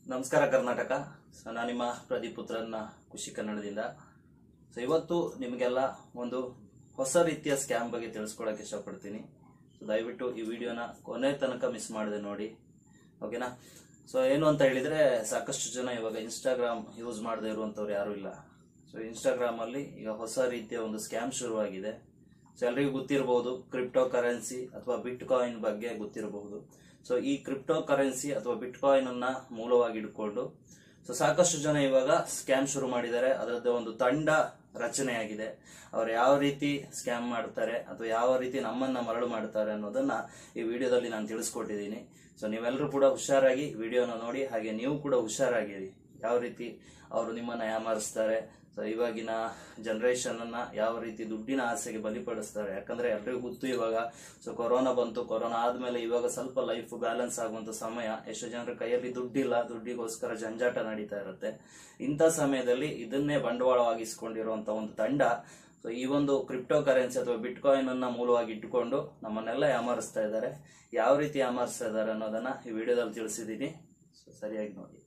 ನಮಸ್ಕಾರ ಕರ್ನಾಟಕ ಸೊ ನಾನು ನಿಮ್ಮ ಪ್ರದೀಪ್ ಪುತ್ರನ್ನ ಖುಷಿ ಕನ್ನಡದಿಂದ ಸೊ ಇವತ್ತು ನಿಮಗೆಲ್ಲ ಒಂದು ಹೊಸ ರೀತಿಯ ಸ್ಕ್ಯಾಮ್ ಬಗ್ಗೆ ತಿಳಿಸ್ಕೊಡಕ್ಕೆ ಇಷ್ಟಪಡ್ತೀನಿ ಸೊ ದಯವಿಟ್ಟು ಈ ವಿಡಿಯೋನ ಕೊನೆ ತನಕ ಮಿಸ್ ಮಾಡದೆ ನೋಡಿ ಓಕೆನಾ ಸೊ ಏನು ಅಂತ ಹೇಳಿದರೆ ಸಾಕಷ್ಟು ಜನ ಇವಾಗ ಇನ್ಸ್ಟಾಗ್ರಾಮ್ ಯೂಸ್ ಮಾಡದೇ ಇರುವಂಥವ್ರು ಯಾರೂ ಇಲ್ಲ ಸೊ ಇನ್ಸ್ಟಾಗ್ರಾಮಲ್ಲಿ ಈಗ ಹೊಸ ರೀತಿಯ ಒಂದು ಸ್ಕ್ಯಾಮ್ ಶುರುವಾಗಿದೆ ಸೊ ಎಲ್ರಿಗೂ ಗೊತ್ತಿರಬಹುದು ಕ್ರಿಪ್ಟೋ ಕರೆನ್ಸಿ ಅಥವಾ ಬಿಟ್ ಕಾಯಿನ್ ಬಗ್ಗೆ ಗೊತ್ತಿರಬಹುದು ಸೊ ಈ ಕ್ರಿಪ್ಟೋ ಕರೆನ್ಸಿ ಅಥವಾ ಬಿಟ್ ಕಾಯಿನ್ ಅನ್ನ ಮೂಲವಾಗಿ ಇಟ್ಕೊಂಡು ಸೊ ಸಾಕಷ್ಟು ಜನ ಇವಾಗ ಸ್ಕ್ಯಾಮ್ ಶುರು ಮಾಡಿದ್ದಾರೆ ಅದರದ್ದು ಒಂದು ತಂಡ ರಚನೆಯಾಗಿದೆ ಅವ್ರು ಯಾವ ರೀತಿ ಸ್ಕ್ಯಾಮ್ ಮಾಡ್ತಾರೆ ಅಥವಾ ಯಾವ ರೀತಿ ನಮ್ಮನ್ನ ಮರಳು ಮಾಡ್ತಾರೆ ಅನ್ನೋದನ್ನ ಈ ವಿಡಿಯೋದಲ್ಲಿ ನಾನು ತಿಳಿಸ್ಕೊಟ್ಟಿದ್ದೀನಿ ಸೊ ನೀವೆಲ್ಲರೂ ಕೂಡ ಹುಷಾರಾಗಿ ವಿಡಿಯೋನ ನೋಡಿ ಹಾಗೆ ನೀವು ಕೂಡ ಹುಷಾರಾಗಿರಿ ಯಾವ ರೀತಿ ಅವರು ನಿಮ್ಮನ್ನ ಯಾಮಾರಿಸ್ತಾರೆ ಸೊ ಇವಾಗಿನ ಜನರೇಷನ್ ಅನ್ನ ಯಾವ ರೀತಿ ದುಡ್ಡಿನ ಆಸೆಗೆ ಬಲಿಪಡಿಸ್ತಾರೆ ಯಾಕಂದ್ರೆ ಎಲ್ರಿಗೂ ಗೊತ್ತು ಇವಾಗ ಸೊ ಕೊರೋನಾ ಬಂತು ಕೊರೋನಾ ಆದ್ಮೇಲೆ ಇವಾಗ ಸ್ವಲ್ಪ ಲೈಫ್ ಬ್ಯಾಲೆನ್ಸ್ ಆಗುವಂತ ಸಮಯ ಎಷ್ಟು ಜನರ ಕೈಯಲ್ಲಿ ದುಡ್ಡಿಲ್ಲ ದುಡ್ಡಿಗೋಸ್ಕರ ಜಂಜಾಟ ನಡೀತಾ ಇರುತ್ತೆ ಇಂಥ ಸಮಯದಲ್ಲಿ ಇದನ್ನೇ ಬಂಡವಾಳವಾಗಿಸ್ಕೊಂಡಿರುವಂತ ಒಂದು ತಂಡ ಸೊ ಈ ಒಂದು ಕ್ರಿಪ್ಟೋ ಕರೆನ್ಸಿ ಅಥವಾ ಬಿಟ್ ಕಾಯಿನ್ ಅನ್ನ ಮೂಲವಾಗಿ ಇಟ್ಟುಕೊಂಡು ನಮ್ಮನ್ನೆಲ್ಲ ಯಾಮಾರಿಸ್ತಾ ಇದ್ದಾರೆ ಯಾವ ರೀತಿ ಯಾಮಾರಿಸ್ತಾ ಇದ್ದಾರೆ ಅನ್ನೋದನ್ನ ಈ ವಿಡಿಯೋದಲ್ಲಿ ತಿಳಿಸಿದ್ದೀನಿ ಸೊ ಸರಿಯಾಗಿ ನೋಡಿ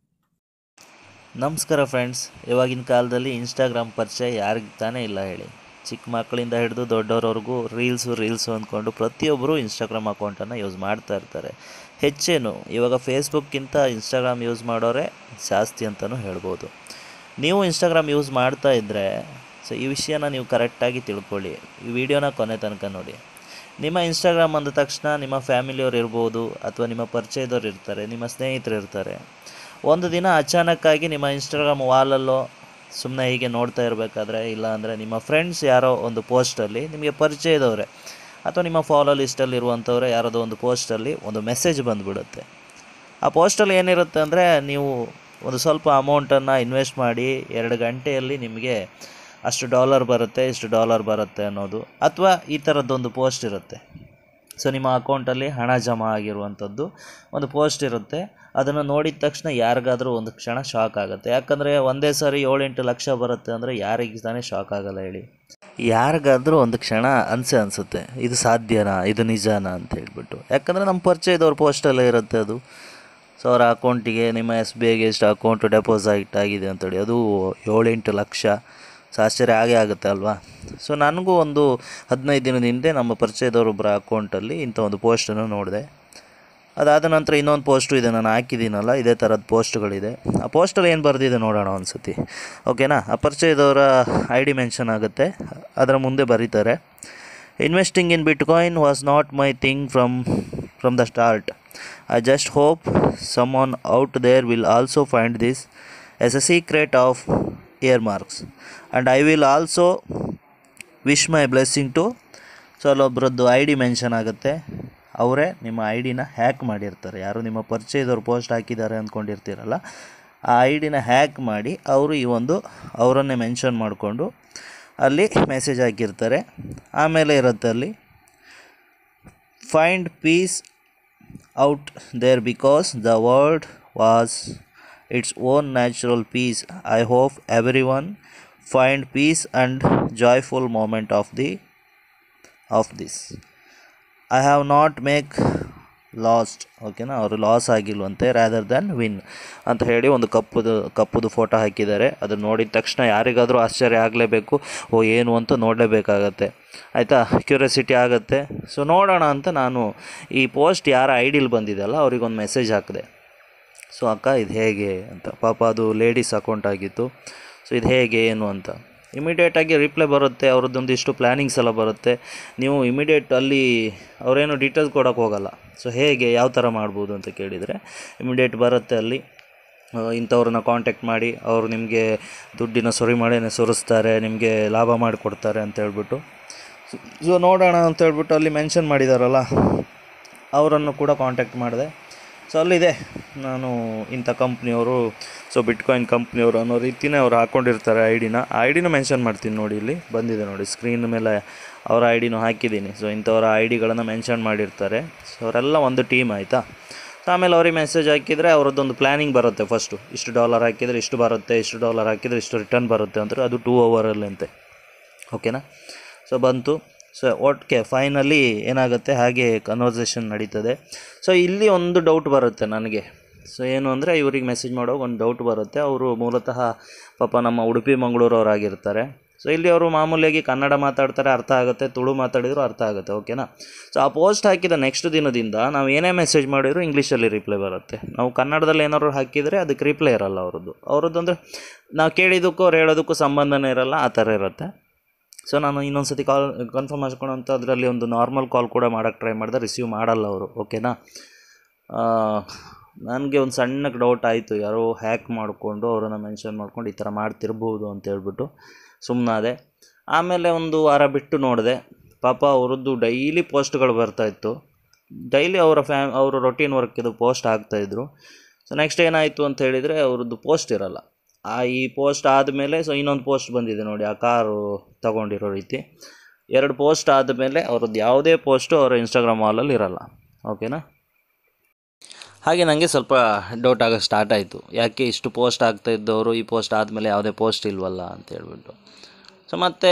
ನಮಸ್ಕಾರ ಫ್ರೆಂಡ್ಸ್ ಇವಾಗಿನ ಕಾಲದಲ್ಲಿ ಇನ್ಸ್ಟಾಗ್ರಾಮ್ ಪರಿಚಯ ಯಾರಿಗೆ ತಾನೇ ಇಲ್ಲ ಹೇಳಿ ಚಿಕ್ಕ ಮಕ್ಕಳಿಂದ ಹಿಡಿದು ದೊಡ್ಡವರವರೆಗೂ ರೀಲ್ಸು ರೀಲ್ಸು ಅಂದ್ಕೊಂಡು ಪ್ರತಿಯೊಬ್ಬರು ಇನ್ಸ್ಟಾಗ್ರಾಮ್ ಅಕೌಂಟನ್ನು ಯೂಸ್ ಮಾಡ್ತಾ ಇರ್ತಾರೆ ಹೆಚ್ಚೇನು ಇವಾಗ ಫೇಸ್ಬುಕ್ಕಿಂತ ಇನ್ಸ್ಟಾಗ್ರಾಮ್ ಯೂಸ್ ಮಾಡೋರೇ ಜಾಸ್ತಿ ಅಂತಲೂ ಹೇಳ್ಬೋದು ನೀವು ಇನ್ಸ್ಟಾಗ್ರಾಮ್ ಯೂಸ್ ಮಾಡ್ತಾ ಇದ್ದರೆ ಸೊ ಈ ವಿಷಯನ ನೀವು ಕರೆಕ್ಟಾಗಿ ತಿಳ್ಕೊಳ್ಳಿ ಈ ವಿಡಿಯೋನ ಕೊನೆ ತನಕ ನೋಡಿ ನಿಮ್ಮ ಇನ್ಸ್ಟಾಗ್ರಾಮ್ ಅಂದ ತಕ್ಷಣ ನಿಮ್ಮ ಫ್ಯಾಮಿಲಿಯವ್ರು ಇರ್ಬೋದು ಅಥವಾ ನಿಮ್ಮ ಪರಿಚಯದವ್ರು ಇರ್ತಾರೆ ನಿಮ್ಮ ಸ್ನೇಹಿತರು ಇರ್ತಾರೆ ಒಂದು ದಿನ ಅಚಾನಕ್ಕಾಗಿ ನಿಮ್ಮ ಇನ್ಸ್ಟಾಗ್ರಾಮ್ ವಾಲಲ್ಲೋ ಸುಮ್ಮನೆ ಹೀಗೆ ನೋಡ್ತಾ ಇರಬೇಕಾದ್ರೆ ಇಲ್ಲ ಅಂದರೆ ನಿಮ್ಮ ಫ್ರೆಂಡ್ಸ್ ಯಾರೋ ಒಂದು ಪೋಸ್ಟಲ್ಲಿ ನಿಮಗೆ ಪರಿಚಯದವರೇ ಅಥವಾ ನಿಮ್ಮ ಫಾಲೋ ಲಿಸ್ಟಲ್ಲಿ ಇರುವಂಥವ್ರೆ ಯಾರದೋ ಒಂದು ಪೋಸ್ಟಲ್ಲಿ ಒಂದು ಮೆಸೇಜ್ ಬಂದುಬಿಡುತ್ತೆ ಆ ಪೋಸ್ಟಲ್ಲಿ ಏನಿರುತ್ತೆ ಅಂದರೆ ನೀವು ಒಂದು ಸ್ವಲ್ಪ ಅಮೌಂಟನ್ನು ಇನ್ವೆಸ್ಟ್ ಮಾಡಿ ಎರಡು ಗಂಟೆಯಲ್ಲಿ ನಿಮಗೆ ಅಷ್ಟು ಡಾಲರ್ ಬರುತ್ತೆ ಇಷ್ಟು ಡಾಲರ್ ಬರುತ್ತೆ ಅನ್ನೋದು ಅಥವಾ ಈ ಥರದ್ದೊಂದು ಪೋಸ್ಟ್ ಇರುತ್ತೆ ಸೊ ನಿಮ್ಮ ಅಕೌಂಟಲ್ಲಿ ಹಣ ಜಮಾ ಆಗಿರುವಂಥದ್ದು ಒಂದು ಪೋಸ್ಟ್ ಇರುತ್ತೆ ಅದನ್ನು ನೋಡಿದ ತಕ್ಷಣ ಯಾರಿಗಾದರೂ ಒಂದು ಕ್ಷಣ ಶಾಕ್ ಆಗುತ್ತೆ ಯಾಕಂದರೆ ಒಂದೇ ಸಾರಿ ಏಳೆಂಟು ಲಕ್ಷ ಬರುತ್ತೆ ಅಂದರೆ ಯಾರಿಗೆ ತಾನೇ ಶಾಕ್ ಆಗಲ್ಲ ಹೇಳಿ ಯಾರಿಗಾದರೂ ಒಂದು ಕ್ಷಣ ಅನಿಸೆ ಅನಿಸುತ್ತೆ ಇದು ಸಾಧ್ಯನಾ ಇದು ನಿಜಾನಾ ಅಂತ ಹೇಳ್ಬಿಟ್ಟು ಯಾಕಂದರೆ ನಮ್ಮ ಪರಿಚಯದವ್ರ ಪೋಸ್ಟಲ್ಲೇ ಇರುತ್ತೆ ಅದು ಸೊ ಅವರ ಅಕೌಂಟಿಗೆ ನಿಮ್ಮ ಎಸ್ ಬಿ ಐಗೆ ಎಷ್ಟು ಅಕೌಂಟು ಡೆಪಾಸಿಟ್ ಆಗಿದೆ ಅಂತೇಳಿ ಅದು ಏಳೆಂಟು ಲಕ್ಷ ಸೊ ಆಶ್ಚರ್ಯ ಆಗೇ ಆಗುತ್ತೆ ಅಲ್ವಾ ಸೊ ನನಗೂ ಒಂದು ಹದಿನೈದು ದಿನದ ಹಿಂದೆ ನಮ್ಮ ಪರಿಚಯದವರೊಬ್ಬರ ಅಕೌಂಟಲ್ಲಿ ಇಂಥ ಒಂದು ಪೋಸ್ಟನ್ನು ನೋಡಿದೆ ಅದಾದ ನಂತರ ಇನ್ನೊಂದು ಪೋಸ್ಟು ಇದೆ ನಾನು ಹಾಕಿದ್ದೀನಲ್ಲ ಇದೇ ಥರದ ಪೋಸ್ಟ್ಗಳಿದೆ ಆ ಪೋಸ್ಟಲ್ಲಿ ಏನು ಬರೆದಿದೆ ನೋಡೋಣ ಒಂದು ಸತಿ ಓಕೆನಾ ಆ ಪರಿಚಯದವರ ಐ ಡಿ ಮೆನ್ಷನ್ ಆಗುತ್ತೆ ಅದರ ಮುಂದೆ ಬರೀತಾರೆ investing in bitcoin was not my thing from from the start I just hope someone out there will also find this as a secret of earmarks and I will also wish my blessing to so ಅಲ್ಲೊಬ್ಬರದ್ದು I D mention ಆಗುತ್ತೆ ಅವರೇ ನಿಮ್ಮ I ಡಿನ hack ಮಾಡಿರ್ತಾರೆ ಯಾರು ನಿಮ್ಮ ಪರಿಚಯದವ್ರು post ಹಾಕಿದ್ದಾರೆ ಅಂದ್ಕೊಂಡಿರ್ತೀರಲ್ಲ ಆ I ಡಿನ hack ಮಾಡಿ ಅವರು ಈ ಒಂದು ಅವರನ್ನೇ ಮೆನ್ಷನ್ ಮಾಡಿಕೊಂಡು ಅಲ್ಲಿ ಮೆಸೇಜ್ ಹಾಕಿರ್ತಾರೆ ಆಮೇಲೆ ಇರುತ್ತೆ ಅಲ್ಲಿ find peace out there because the world was its own natural peace I hope everyone find peace and joyful moment of the of this I have not make last ಓಕೆನಾ ಅವರು loss ಆಗಿಲ್ವಂತೆ rather than win ಅಂತ ಹೇಳಿ ಒಂದು ಕಪ್ಪುದು ಕಪ್ಪುದು photo ಹಾಕಿದ್ದಾರೆ ಅದನ್ನು ನೋಡಿದ ತಕ್ಷಣ ಯಾರಿಗಾದರೂ ಆಶ್ಚರ್ಯ ಆಗಲೇಬೇಕು ಓ ಏನು ಅಂತ ನೋಡಲೇಬೇಕಾಗತ್ತೆ ಆಯಿತಾ ಕ್ಯೂರಿಯಾಸಿಟಿ ಆಗುತ್ತೆ ಸೊ ನೋಡೋಣ ಅಂತ ನಾನು ಈ ಪೋಸ್ಟ್ ಯಾರ ಐ ಡಿಲಿ ಬಂದಿದೆಯಲ್ಲ ಅವ್ರಿಗೊಂದು ಮೆಸೇಜ್ ಹಾಕಿದೆ ಸೊ ಅಕ್ಕ ಇದು ಹೇಗೆ ಅಂತ ಪಾಪ ಅದು ಲೇಡೀಸ್ ಅಕೌಂಟ್ ಆಗಿತ್ತು ಸೊ ಇದು ಹೇಗೆ ಏನು ಅಂತ ಇಮಿಡಿಯೇಟಾಗಿ ರಿಪ್ಲೈ ಬರುತ್ತೆ ಅವ್ರದ್ದೊಂದಿಷ್ಟು ಪ್ಲ್ಯಾನಿಂಗ್ಸ್ ಎಲ್ಲ ಬರುತ್ತೆ ನೀವು ಇಮಿಡಿಯೇಟ್ ಅಲ್ಲಿ ಅವರೇನು ಡೀಟೇಲ್ಸ್ ಕೊಡೋಕೆ ಹೋಗಲ್ಲ ಸೊ ಹೇಗೆ ಯಾವ ಥರ ಮಾಡ್ಬೋದು ಅಂತ ಕೇಳಿದರೆ ಇಮಿಡಿಯೇಟ್ ಬರುತ್ತೆ ಅಲ್ಲಿ ಆ, ಇಂಥವ್ರನ್ನ ಕಾಂಟ್ಯಾಕ್ಟ್ ಮಾಡಿ ಅವರು ನಿಮಗೆ ದುಡ್ಡಿನ ಸುರಿಮಳೆನೇ ಸುರಿಸ್ತಾರೆ ನಿಮಗೆ ಲಾಭ ಮಾಡಿಕೊಡ್ತಾರೆ ಅಂತ ಹೇಳ್ಬಿಟ್ಟು ಸೊ ನೋಡೋಣ ಅಂತ ಹೇಳ್ಬಿಟ್ಟು ಅಲ್ಲಿ ಮೆನ್ಷನ್ ಮಾಡಿದಾರಲ್ಲ ಅವರನ್ನು ಕೂಡ ಕಾಂಟ್ಯಾಕ್ಟ್ ಮಾಡಿದೆ ಸೊ ಅಲ್ಲಿದೆ ನಾನು ಇಂಥ ಕಂಪ್ನಿಯವರು ಸೊ ಬಿಟ್ಕಾಯಿನ್ ಕಂಪ್ನಿಯವರು ಅನ್ನೋ ರೀತಿನೇ ಅವ್ರು ಹಾಕ್ಕೊಂಡಿರ್ತಾರೆ ಐ ಡಿನ ಆ ಐ ಡಿನ ಮೆನ್ಷನ್ ಮಾಡ್ತೀನಿ ನೋಡಿ ಇಲ್ಲಿ ಬಂದಿದೆ ನೋಡಿ ಸ್ಕ್ರೀನ್ ಮೇಲೆ ಅವರ ಐ ಡಿನೂ ಹಾಕಿದ್ದೀನಿ ಸೊ ಇಂಥವರ ಐ ಡಿಗಳನ್ನು ಮೆನ್ಷನ್ ಮಾಡಿರ್ತಾರೆ ಸೊ ಅವರೆಲ್ಲ ಒಂದು ಟೀಮ್ ಆಯಿತಾ ಸೊ ಆಮೇಲೆ ಅವ್ರಿಗೆ ಮೆಸೇಜ್ ಹಾಕಿದರೆ ಅವರದ್ದೊಂದು ಪ್ಲ್ಯಾನಿಂಗ್ ಬರುತ್ತೆ ಫಸ್ಟು ಇಷ್ಟು ಡಾಲರ್ ಹಾಕಿದರೆ ಇಷ್ಟು ಬರುತ್ತೆ ಇಷ್ಟು ಡಾಲರ್ ಹಾಕಿದರೆ ಇಷ್ಟು ರಿಟರ್ನ್ ಬರುತ್ತೆ ಅಂದರೆ ಅದು ಟೂ ಅವರಲ್ಲಂತೆ ಓಕೆನಾ ಸೊ ಬಂತು ಸೊ ಒಟ್ಟಿಗೆ ಫೈನಲಿ ಏನಾಗುತ್ತೆ ಹಾಗೆ ಕನ್ವರ್ಸೇಷನ್ ನಡೀತದೆ ಸೊ ಇಲ್ಲಿ ಒಂದು ಡೌಟ್ ಬರುತ್ತೆ ನನಗೆ ಸೊ ಏನು ಅಂದರೆ ಇವ್ರಿಗೆ ಮೆಸೇಜ್ ಮಾಡೋವಾಗ ಒಂದು ಡೌಟ್ ಬರುತ್ತೆ ಅವರು ಮೂಲತಃ ಪಾಪ ನಮ್ಮ ಉಡುಪಿ ಮಂಗಳೂರವರಾಗಿರ್ತಾರೆ ಸೊ ಇಲ್ಲಿ ಅವರು ಮಾಮೂಲಿಯಾಗಿ ಕನ್ನಡ ಮಾತಾಡ್ತಾರೆ ಅರ್ಥ ಆಗುತ್ತೆ ತುಳು ಮಾತಾಡಿದ್ರು ಅರ್ಥ ಆಗುತ್ತೆ ಓಕೆನಾ ಸೊ ಆ ಪೋಸ್ಟ್ ಹಾಕಿದ ನೆಕ್ಸ್ಟ್ ದಿನದಿಂದ ನಾವು ಏನೇ ಮೆಸೇಜ್ ಮಾಡಿದ್ರು ಇಂಗ್ಲೀಷಲ್ಲಿ ರಿಪ್ಲೈ ಬರುತ್ತೆ ನಾವು ಕನ್ನಡದಲ್ಲಿ ಏನಾದ್ರು ಹಾಕಿದರೆ ಅದಕ್ಕೆ ರಿಪ್ಲೈ ಇರಲ್ಲ ಅವ್ರದ್ದು ಅವ್ರದ್ದು ಅಂದರೆ ನಾವು ಕೇಳಿದ್ದಕ್ಕೂ ಅವ್ರು ಹೇಳೋದಕ್ಕೂ ಸಂಬಂಧನೇ ಇರಲ್ಲ ಆ ಥರ ಇರುತ್ತೆ ಸೊ ನಾನು ಇನ್ನೊಂದು ಸತಿ ಕಾಲ್ ಕನ್ಫರ್ಮ್ ಮಾಡ್ಕೊಳಂತ ಅದರಲ್ಲಿ ಒಂದು ನಾರ್ಮಲ್ ಕಾಲ್ ಕೂಡ ಮಾಡೋಕ್ಕೆ ಟ್ರೈ ಮಾಡಿದೆ ರಿಸೀವ್ ಮಾಡಲ್ಲ ಅವರು ಓಕೆನಾ ನನಗೆ ಒಂದು ಸಣ್ಣಕ್ಕೆ ಡೌಟ್ ಆಯಿತು ಯಾರೋ ಹ್ಯಾಕ್ ಮಾಡಿಕೊಂಡು ಅವರನ್ನು ಮೆನ್ಷನ್ ಮಾಡ್ಕೊಂಡು ಈ ಥರ ಮಾಡ್ತಿರ್ಬೋದು ಅಂತ ಹೇಳ್ಬಿಟ್ಟು ಸುಮ್ಮನಾದೆ ಆಮೇಲೆ ಒಂದು ವಾರ ಬಿಟ್ಟು ನೋಡಿದೆ ಪಾಪ ಅವರದ್ದು ಡೈಲಿ ಪೋಸ್ಟ್ಗಳು ಬರ್ತಾಯಿತ್ತು ಡೈಲಿ ಅವರ ಫ್ಯಾಮ್ ಅವರು ರೊಟೀನ್ ವರ್ಕ್ ಇದು ಪೋಸ್ಟ್ ಆಗ್ತಾಯಿದ್ರು ಸೊ ನೆಕ್ಸ್ಟ್ ಏನಾಯಿತು ಅಂತ ಹೇಳಿದರೆ ಅವ್ರದ್ದು ಪೋಸ್ಟ್ ಇರಲ್ಲ ಆ ಈ ಪೋಸ್ಟ್ ಆದಮೇಲೆ ಸೊ ಇನ್ನೊಂದು ಪೋಸ್ಟ್ ಬಂದಿದೆ ನೋಡಿ ಆ ಕಾರು ತಗೊಂಡಿರೋ ರೀತಿ ಎರಡು ಪೋಸ್ಟ್ ಆದಮೇಲೆ ಅವ್ರದ್ದು ಯಾವುದೇ ಪೋಸ್ಟು ಅವರ ಇನ್ಸ್ಟಾಗ್ರಾಮ್ ವಾಲಲ್ಲಿ ಇರಲ್ಲ ಓಕೆನಾ ಹಾಗೆ ನನಗೆ ಸ್ವಲ್ಪ ಡೌಟ್ ಆಗೋ ಸ್ಟಾರ್ಟ್ ಆಯಿತು ಯಾಕೆ ಇಷ್ಟು ಪೋಸ್ಟ್ ಆಗ್ತಾ ಇದ್ದವರು ಈ ಪೋಸ್ಟ್ ಆದಮೇಲೆ ಯಾವುದೇ ಪೋಸ್ಟ್ ಇಲ್ವಲ್ಲ ಅಂತ ಹೇಳ್ಬಿಟ್ಟು ಸೊ ಮತ್ತು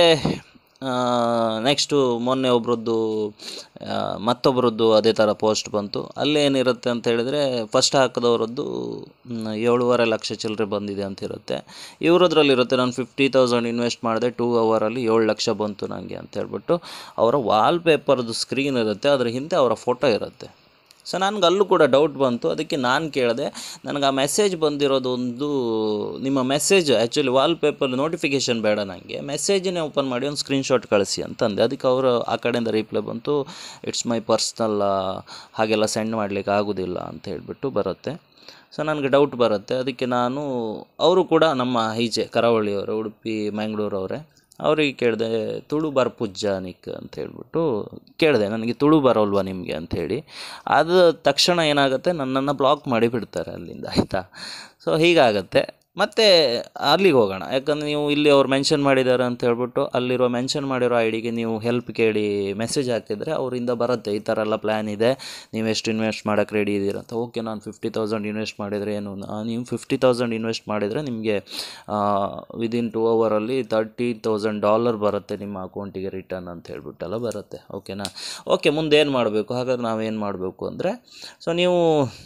ನೆಕ್ಸ್ಟು ಮೊನ್ನೆ ಒಬ್ರದ್ದು ಆ, ಮತ್ತೊಬ್ಬರದ್ದು ಅದೇ ಥರ ಪೋಸ್ಟ್ ಬಂತು ಅಲ್ಲೇನಿರುತ್ತೆ ಅಂತ ಹೇಳಿದರೆ ಫಸ್ಟ್ ಹಾಕಿದವರದ್ದು ಮ್, ಏಳುವರೆ ಲಕ್ಷ ಚಿಲ್ಲರೆ ಬಂದಿದೆ ಅಂತ ಇರುತ್ತೆ ಇವರದ್ರಲ್ಲಿರುತ್ತೆ ನಾನು ಫಿಫ್ಟಿ ತೌಸಂಡ್ ಇನ್ವೆಸ್ಟ್ ಮಾಡಿದೆ ಟೂ ಅವರಲ್ಲಿ ಏಳು ಲಕ್ಷ ಬಂತು ನನಗೆ ಅಂತ ಹೇಳ್ಬಿಟ್ಟು ಅವರ ವಾಲ್ ಪೇಪರ್ದು ಸ್ಕ್ರೀನ್ ಇರುತ್ತೆ ಅದ್ರ ಹಿಂದೆ ಅವರ ಫೋಟೋ ಇರುತ್ತೆ ಸೊ ನನಗೆ ಅಲ್ಲೂ ಕೂಡ ಡೌಟ್ ಬಂತು ಅದಕ್ಕೆ ನಾನು ಕೇಳಿದೆ ನನಗೆ ಆ ಮೆಸೇಜ್ ಬಂದಿರೋದು ಒಂದು ನಿಮ್ಮ ಮೆಸೇಜ್ ಆ್ಯಕ್ಚುಲಿ ವಾಲ್ಪೇಪರ್ ನೋಟಿಫಿಕೇಷನ್ ಬೇಡ ನನಗೆ ಮೆಸೇಜನ್ನೇ ಓಪನ್ ಮಾಡಿ ಒಂದು ಸ್ಕ್ರೀನ್ಶಾಟ್ ಕಳಿಸಿ ಅಂತಂದೆ ಅದಕ್ಕೆ ಅವರು ಆ ಕಡೆಯಿಂದ ರಿಪ್ಲೈ ಬಂತು ಇಟ್ಸ್ ಮೈ ಪರ್ಸ್ನಲ್ ಹಾಗೆಲ್ಲ ಸೆಂಡ್ ಮಾಡಲಿಕ್ಕೆ ಆಗೋದಿಲ್ಲ ಅಂತ ಹೇಳಿಬಿಟ್ಟು ಬರುತ್ತೆ ಸೊ ನನಗೆ ಡೌಟ್ ಬರುತ್ತೆ ಅದಕ್ಕೆ ನಾನು ಅವರು ಕೂಡ ನಮ್ಮ ಈಚೆ ಕರಾವಳಿಯವರು ಉಡುಪಿ ಮ್ಯಾಂಗ್ಳೂರವರೇ ಅವರಿಗೆ ಕೇಳಿದೆ ತುಳು ಬರ್ ಪುಜ್ಜಾನಿಕ್ ಅಂತ ಹೇಳ್ಬಿಟ್ಟು ಕೇಳಿದೆ ನನಗೆ ತುಳು ಬರೋಲ್ವಾ ನಿಮಗೆ ಅಂಥೇಳಿ ಅದು ತಕ್ಷಣ ಏನಾಗುತ್ತೆ ನನ್ನನ್ನು ಬ್ಲಾಕ್ ಮಾಡಿ ಬಿಡ್ತಾರೆ ಅಲ್ಲಿಂದ ಆಯಿತಾ ಸೊ ಹೀಗಾಗತ್ತೆ ಮತ್ತು ಅಲ್ಲಿಗೆ ಹೋಗೋಣ ಯಾಕಂದರೆ ನೀವು ಇಲ್ಲಿ ಅವ್ರು ಮೆನ್ಷನ್ ಮಾಡಿದ್ದಾರೆ ಅಂತ ಹೇಳ್ಬಿಟ್ಟು ಅಲ್ಲಿರೋ ಮೆನ್ಷನ್ ಮಾಡಿರೋ ಐ ಡಿಗೆ ನೀವು ಹೆಲ್ಪ್ ಕೇಳಿ ಮೆಸೇಜ್ ಹಾಕಿದರೆ ಅವರಿಂದ ಬರುತ್ತೆ ಈ ಥರ ಎಲ್ಲ ಪ್ಲ್ಯಾನ್ ಇದೆ ನೀವು ಎಷ್ಟು ಇನ್ವೆಸ್ಟ್ ಮಾಡೋಕ್ಕೆ ರೆಡಿ ಇದ್ದೀರ ಅಂತ ಓಕೆ ನಾನು ಫಿಫ್ಟಿ ತೌಸಂಡ್ ಇನ್ವೆಸ್ಟ್ ಮಾಡಿದರೆ ಏನು ಆ, ನೀವು ಫಿಫ್ಟಿ ತೌಸಂಡ್ ಇನ್ವೆಸ್ಟ್ ಮಾಡಿದರೆ ನಿಮಗೆ ವಿದಿನ್ ಟೂ ಅವರಲ್ಲಿ ತರ್ಟಿ ತೌಸಂಡ್ ಡಾಲರ್ ಬರುತ್ತೆ ನಿಮ್ಮ ಅಕೌಂಟಿಗೆ ರಿಟರ್ನ್ ಅಂತ ಹೇಳ್ಬಿಟ್ಟೆಲ್ಲ ಬರುತ್ತೆ ಓಕೆನಾ ಓಕೆ ಮುಂದೆ ಏನು ಮಾಡಬೇಕು ಹಾಗಾದ್ರೆ ನಾವೇನು ಮಾಡಬೇಕು ಅಂದರೆ ಸೊ ನೀವು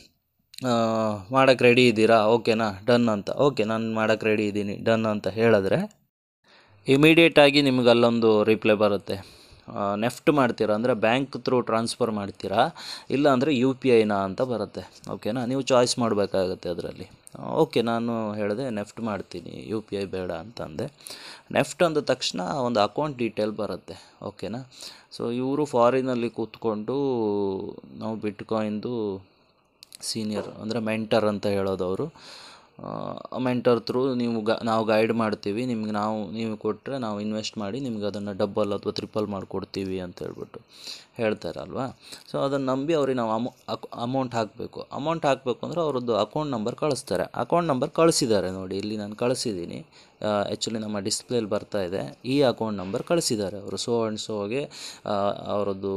ಮಾಡೋಕ್ಕೆ ರೆಡಿ ಇದ್ದೀರಾ ಓಕೆನಾ ಡನ್ ಅಂತ ಓಕೆ ನಾನು ಮಾಡೋಕ್ಕೆ ರೆಡಿ ಇದ್ದೀನಿ ಡನ್ ಅಂತ ಹೇಳಿದ್ರೆ ಇಮಿಡಿಯೇಟಾಗಿ ನಿಮ್ಗೆ ಅಲ್ಲೊಂದು ರಿಪ್ಲೈ ಬರುತ್ತೆ ನೆಫ್ಟ್ ಮಾಡ್ತೀರಾ ಅಂದರೆ ಬ್ಯಾಂಕ್ ಥ್ರೂ ಟ್ರಾನ್ಸ್ಫರ್ ಮಾಡ್ತೀರಾ ಇಲ್ಲ ಅಂದರೆ ಯು ಪಿ ಐನಾ ಅಂತ ಬರುತ್ತೆ ಓಕೆನಾ ನೀವು ಚಾಯ್ಸ್ ಮಾಡಬೇಕಾಗತ್ತೆ ಅದರಲ್ಲಿ ಓಕೆ ನಾನು ಹೇಳಿದೆ ನೆಫ್ಟ್ ಮಾಡ್ತೀನಿ ಯು ಪಿ ಐ ಬೇಡ ಅಂತಂದೆ ನೆಫ್ಟ್ ಅಂದ ತಕ್ಷಣ ಒಂದು ಅಕೌಂಟ್ ಡೀಟೇಲ್ ಬರುತ್ತೆ ಓಕೆನಾ ಸೊ ಇವರು ಫಾರಿನಲ್ಲಿ ಕೂತ್ಕೊಂಡು ನಾವು ಬಿಟ್ಕಾಯಿಂದು ಸೀನಿಯರ್ ಅಂದರೆ ಮೆಂಟರ್ ಅಂತ ಹೇಳೋದು ಅವರು ಮೆಂಟರ್ ಥ್ರೂ ನೀವು ಗ ನಾವು ಗೈಡ್ ಮಾಡ್ತೀವಿ ನಿಮ್ಗೆ ನಾವು ನೀವು ಕೊಟ್ಟರೆ ನಾವು ಇನ್ವೆಸ್ಟ್ ಮಾಡಿ ನಿಮ್ಗೆ ಅದನ್ನು ಡಬ್ಬಲ್ ಅಥವಾ ತ್ರಿಪಲ್ ಮಾಡಿಕೊಡ್ತೀವಿ ಅಂತ ಹೇಳ್ಬಿಟ್ಟು ಹೇಳ್ತಾರಲ್ವಾ ಸೊ ಅದನ್ನು ನಂಬಿ ಅವ್ರಿಗೆ ನಾವು ಅಮೌ ಅಮೌಂಟ್ ಹಾಕಬೇಕು ಅಮೌಂಟ್ ಹಾಕಬೇಕು ಅಂದರೆ ಅವ್ರದ್ದು ಅಕೌಂಟ್ ನಂಬರ್ ಕಳಿಸ್ತಾರೆ ಅಕೌಂಟ್ ನಂಬರ್ ಕಳಿಸಿದ್ದಾರೆ ನೋಡಿ ಇಲ್ಲಿ ನಾನು ಕಳಿಸಿದ್ದೀನಿ ಆ್ಯಕ್ಚುಲಿ ನಮ್ಮ ಡಿಸ್ಪ್ಲೇಲಿ ಬರ್ತಾ ಇದೆ ಈ ಅಕೌಂಟ್ ನಂಬರ್ ಕಳಿಸಿದ್ದಾರೆ ಅವರು ಸೋ ಆ್ಯಂಡ್ ಸೋಗೆ ಅವರದ್ದು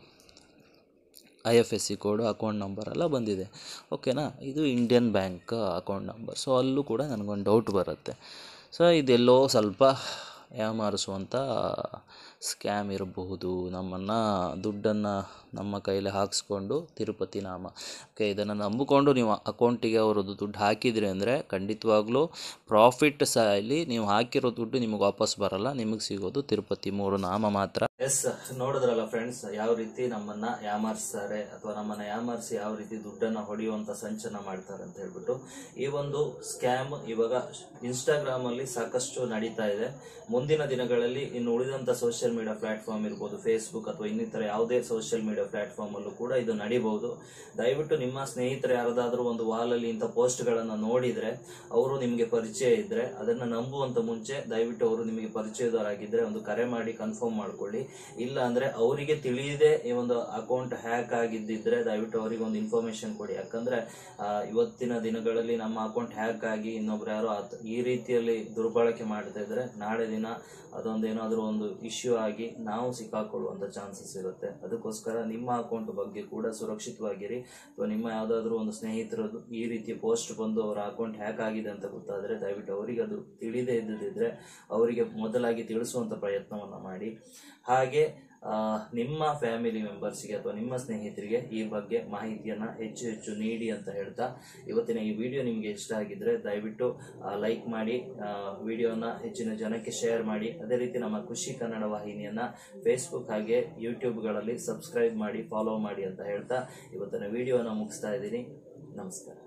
I F S C code account number ಎಲ್ಲ ಬಂದಿದೆ ಓಕೆನಾ ಇದು Indian bank account number so ಅಲ್ಲೂ ಕೂಡ ನನಗೊಂದು ಡೌಟ್ ಬರುತ್ತೆ ಸೊ ಇದೆಲ್ಲೋ ಸ್ವಲ್ಪ ಯಾಮಾರಿಸುವಂಥ ಸ್ಕ್ಯಾಮ್ ಇರಬಹುದು ನಮ್ಮನ್ನು ದುಡ್ಡನ್ನು ನಮ್ಮ ಕೈಲಿ ಹಾಕಿಸ್ಕೊಂಡು ತಿರುಪತಿ ನಾಮ ಓಕೆ ಇದನ್ನು ನಂಬಿಕೊಂಡು ನೀವು ಅಕೌಂಟಿಗೆ ಅವರದ್ದು ದುಡ್ಡು ಹಾಕಿದ್ರಿ ಅಂದರೆ ಖಂಡಿತವಾಗ್ಲೂ ಪ್ರಾಫಿಟ್ ಸಹ ಇಲ್ಲಿ ನೀವು ಹಾಕಿರೋ ದುಡ್ಡು ನಿಮಗೆ ವಾಪಸ್ ಬರಲ್ಲ ನಿಮಗೆ ಸಿಗೋದು ತಿರುಪತಿ ಮೂರು ನಾಮ ಮಾತ್ರ ಎಸ್ ನೋಡಿದ್ರಲ್ಲ ಫ್ರೆಂಡ್ಸ್ ಯಾವ ರೀತಿ ನಮ್ಮನ್ನ ಯಾಮಾರಿಸ್ತಾರೆ ಅಥವಾ ನಮ್ಮನ್ನ ಯಾಮಾರಿಸಿ ಯಾವ ರೀತಿ ದುಡ್ಡನ್ನ ಹೊಡೆಯುವಂತ ಸಂಚನ ಮಾಡ್ತಾರೆ ಅಂತ ಹೇಳ್ಬಿಟ್ಟು ಈ ಒಂದು ಸ್ಕ್ಯಾಮ್ ಇವಾಗ ಇನ್ಸ್ಟಾಗ್ರಾಮ್ ಅಲ್ಲಿ ಸಾಕಷ್ಟು ನಡೀತಾ ಇದೆ ಮುಂದಿನ ದಿನಗಳಲ್ಲಿ ಇನ್ನು ಉಳಿದಂತ ಸೋಷಿಯಲ್ ಮೀಡಿಯಾ ಪ್ಲಾಟ್ಫಾರ್ಮ್ ಇರ್ಬೋದು ಫೇಸ್ಬುಕ್ ಅಥವಾ ಇನ್ನಿತರ ಯಾವುದೇ ಸೋಷಿಯಲ್ ಮೀಡಿಯಾ ಪ್ಲಾಟ್ಫಾರ್ಮ್ ಅಲ್ಲೂ ಕೂಡ ಇದು ನಡೀಬಹುದು ದಯವಿಟ್ಟು ನಿಮ್ಮ ಸ್ನೇಹಿತರು ಯಾರದಾದ್ರೂ ಒಂದು ವಾಲ್ ಅಲ್ಲಿ ಇಂಥ ಪೋಸ್ಟ್ ಗಳನ್ನ ನೋಡಿದ್ರೆ ಅವರು ನಿಮಗೆ ಪರಿಚಯ ಇದ್ರೆ ಅದನ್ನ ನಂಬುವಂತ ಮುಂಚೆ ದಯವಿಟ್ಟು ಅವರು ನಿಮಗೆ ಪರಿಚಯದವರಾಗಿದ್ರೆ ಒಂದು ಕರೆ ಮಾಡಿ ಕನ್ಫರ್ಮ್ ಮಾಡ್ಕೊಳ್ಳಿ ಇಲ್ಲ ಅಂದ್ರೆ ಅವರಿಗೆ ತಿಳಿಯದೆ ಈ ಒಂದು ಅಕೌಂಟ್ ಹ್ಯಾಕ್ ಆಗಿದ್ದಿದ್ರೆ ದಯವಿಟ್ಟು ಅವರಿಗೆ ಒಂದು ಇನ್ಫಾರ್ಮೇಶನ್ ಕೊಡಿ ಯಾಕಂದ್ರೆ ಆ, ಇವತ್ತಿನ ದಿನಗಳಲ್ಲಿ ನಮ್ಮ ಅಕೌಂಟ್ ಹ್ಯಾಕ್ ಆಗಿ ಇನ್ನೊಬ್ರು ಯಾರೋ ಆತ್- ಈ ರೀತಿಯಲ್ಲಿ ದುರ್ಬಳಕೆ ಮಾಡ್ತಾ ಇದ್ರೆ ನಾಳೆ ದಿನ ಅದೊಂದು ಏನಾದರೂ ಒಂದು ಇಶ್ಯೂ ಆಗಿ ನಾವು ಸಿಕ್ಕಾಕೊಳ್ಳುವಂತ ಚಾನ್ಸಸ್ ಇರುತ್ತೆ ಅದಕ್ಕೋಸ್ಕರ ನಿಮ್ಮ ಅಕೌಂಟ್ ಬಗ್ಗೆ ಕೂಡ ಸುರಕ್ಷಿತವಾಗಿರಿ ಅಥವಾ ನಿಮ್ಮ ಯಾವುದಾದ್ರೂ ಒಂದು ಸ್ನೇಹಿತರದ್ದು ಈ ರೀತಿ ಪೋಸ್ಟ್ ಬಂದು ಅವರ ಅಕೌಂಟ್ ಹ್ಯಾಕ್ ಆಗಿದೆ ಅಂತ ಗೊತ್ತಾದರೆ ದಯವಿಟ್ಟು ಅವರಿಗೆ ಅದು ತಿಳಿದೇ ಇದ್ದಿದ್ರೆ ಅವರಿಗೆ ಮೊದಲಾಗಿ ತಿಳಿಸುವಂತ ಪ್ರಯತ್ನವನ್ನ ಮಾಡಿ ಹಾಗೆ ಆ, ನಿಮ್ಮ ಫ್ಯಾಮಿಲಿ ಮೆಂಬರ್ಸ್ಗೆ ಅಥವಾ ನಿಮ್ಮ ಸ್ನೇಹಿತರಿಗೆ ಈ ಬಗ್ಗೆ ಮಾಹಿತಿಯನ್ನು ಹೆಚ್ಚು ಹೆಚ್ಚು ನೀಡಿ ಅಂತ ಹೇಳ್ತಾ ಇವತ್ತಿನ ಈ ವಿಡಿಯೋ ನಿಮಗೆ ಇಷ್ಟ ಆಗಿದ್ರೆ ದಯವಿಟ್ಟು ಲೈಕ್ ಮಾಡಿ ವಿಡಿಯೋನ ಹೆಚ್ಚಿನ ಜನಕ್ಕೆ ಶೇರ್ ಮಾಡಿ ಅದೇ ರೀತಿ ನಮ್ಮ ಖುಷಿ ಕನ್ನಡ ವಾಹಿನಿಯನ್ನು ಫೇಸ್ಬುಕ್ ಹಾಗೆ ಯೂಟ್ಯೂಬ್ಗಳಲ್ಲಿ ಸಬ್ಸ್ಕ್ರೈಬ್ ಮಾಡಿ ಫಾಲೋ ಮಾಡಿ ಅಂತ ಹೇಳ್ತಾ ಇವತ್ತಿನ ವಿಡಿಯೋನ ಮುಗಿಸ್ತಾ ಇದ್ದೀನಿ ನಮಸ್ಕಾರ